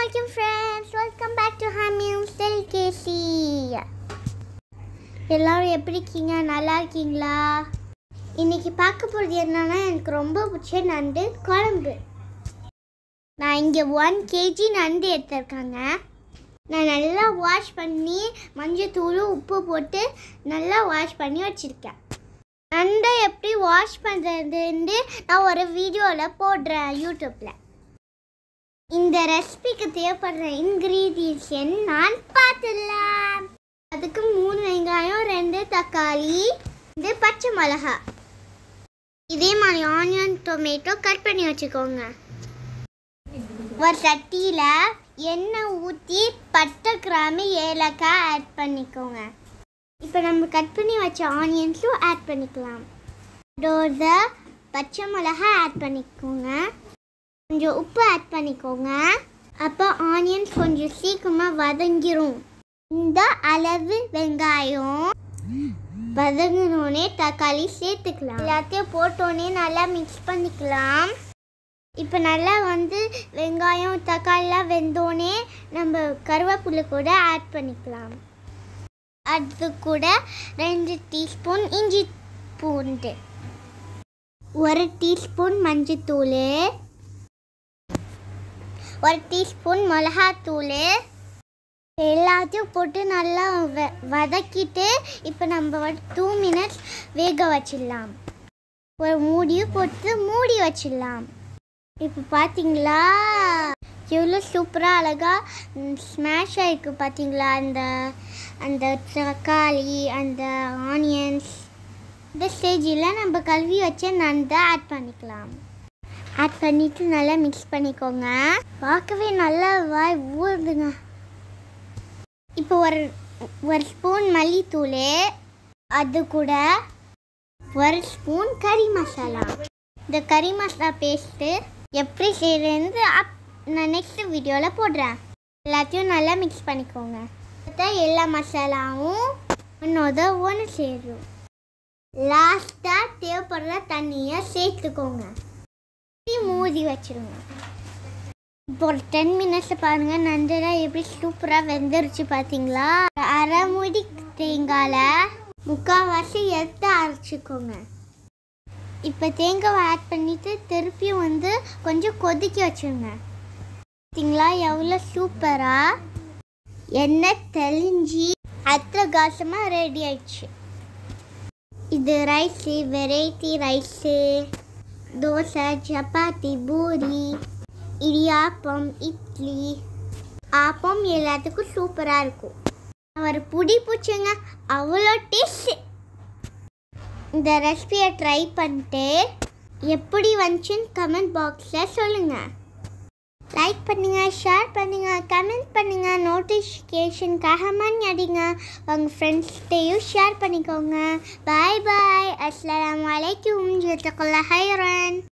வலைக்கம் friends welcome back to ஹாமியம் ஸ்டில் கேசி எல்லாரும் எப்படி இருக்கீங்க நல்லா இருக்கீங்களா இன்னைக்கு பார்க்க போகிறது என்னன்னா எனக்கு ரொம்ப பிடிச்ச நண்டு குழம்பு நான் இங்கே ஒன் கேஜி நண்டு எடுத்திருக்காங்க நான் நல்லா வாஷ் பண்ணி மஞ்சத்தூள் உப்பு போட்டு நல்லா வாஷ் பண்ணி வச்சுருக்கேன் நண்டை எப்படி வாஷ் பண்ணுறதுன்னு நான் ஒரு வீடியோவில் போடுறேன் யூடியூப்பில் இந்த ரெசிபிக்கு தேவைப்படுற இன்க்ரீடியன்ஸ் என்னன்னு பார்த்துடலாம் அதுக்கு மூணு வெங்காயம் ரெண்டு தக்காளி இது பச்சை மிளகா இதே மாதிரி ஆனியன் டொமேட்டோ கட் பண்ணி வச்சுக்கோங்க ஒரு சட்டியில் எண்ணெய் ஊற்றி பட்டை கிராம்பு ஏலக்காய் ஆட் பண்ணிக்கோங்க இப்போ நம்ம கட் பண்ணி வச்ச ஆனியன்ஸும் ஆட் பண்ணிக்கலாம் இதோட பச்சை மிளகா ஆட் பண்ணிக்கோங்க கொஞ்சம் உப்பு ஆட் பண்ணிக்கோங்க அப்போ ஆனியன்ஸ் கொஞ்சம் சீக்கிரமாக வதங்கிரும் இந்த அளவு வெங்காயம் வதங்கினோடனே தக்காளி சேர்த்துக்கலாம் எல்லாத்தையும் போட்டோடனே நல்லா மிக்ஸ் பண்ணிக்கலாம் இப்போ நல்லா வந்து வெங்காயம் தக்காளிலாம் வெந்தோடனே நம்ம கருவேப்பிலை கூட ஆட் பண்ணிக்கலாம் அது கூட ரெண்டு டீஸ்பூன் இஞ்சி பூண்டு ஒரு டீஸ்பூன் மஞ்சத்தூள் ஒரு டீஸ்பூன் மிளகாத்தூள் எல்லாத்தையும் போட்டு நல்லா வ வதக்கிட்டு இப்போ நம்ம வந்து டூ மினிட்ஸ் வேக வச்சிடலாம் ஒரு மூடியும் போட்டு மூடி வச்சிடலாம் இப்போ பார்த்தீங்களா எவ்வளோ சூப்பராக அழகாக ஸ்மாஷ் ஆகிருக்கு பார்த்தீங்களா அந்த அந்த தக்காளி அந்த ஆனியன்ஸ் இந்த ஸ்டேஜில் நம்ம கழுவி வச்ச நண்டை ஆட் பண்ணிக்கலாம் ஆட் பண்ணிவிட்டு நல்லா மிக்ஸ் பண்ணிக்கோங்க பார்க்கவே நல்லா வாய் ஊறுதுங்க இப்போ ஒரு ஒரு ஸ்பூன் மல்லித்தூள் அது கூட ஒரு ஸ்பூன் கறி மசாலா இந்த கறி மசாலா பேஸ்ட்டு எப்படி செய்கிறேன்னு அப் நான் நெக்ஸ்ட் வீடியோவில் போடுறேன் எல்லாத்தையும் நல்லா மிக்ஸ் பண்ணிக்கோங்க அதான் எல்லா மசாலாவும் ஒன்றோட ஒன்று சேரும் லாஸ்ட்டாக தேவைப்படுற தண்ணியை சேர்த்துக்கோங்க மூடி வச்சிருங்க இப்போ ஒரு டென் மினிட்ஸ் பாருங்க நண்டெல்லாம் எப்படி சூப்பராக வெந்துருச்சு பார்த்தீங்களா அரை மூடி தேங்காயில் முக்கால்வாசி எடுத்து அரைச்சிக்கோங்க இப்போ தேங்காவை ஆட் பண்ணிவிட்டு திருப்பியும் வந்து கொஞ்சம் கொதிக்க வச்சுருங்க பார்த்தீங்களா எவ்வளோ சூப்பராக எண்ணெய் தெளிஞ்சி அத்திரகாசமாக ரெடி ஆயிடுச்சு இது rice variety rice dosa chapati puri idiyappam idli appam எல்லாத்துக்கும் சூப்பராக இருக்கும் அவர் புடி பூச்சுங்க அவ்வளோ டேஸ்ட் இந்த ரெசிபியை ட்ரை பண்ணிட்டு எப்படி வந்துச்சுன்னு கமெண்ட் பாக்ஸில் சொல்லுங்கள் லைக் பண்ணுங்கள் ஷேர் பண்ணுங்கள் கமெண்ட் பண்ணுங்கள் நோட்டிஃபிகேஷனுக்காக மணி அடிங்க உங்கள் ஃப்ரெண்ட்ஸ்கிட்டையும் ஷேர் பண்ணிக்கோங்க பாய் பாய் அஸ்லாம் வலைக்கும் ஜெத்தகுல்லா ஹைரன்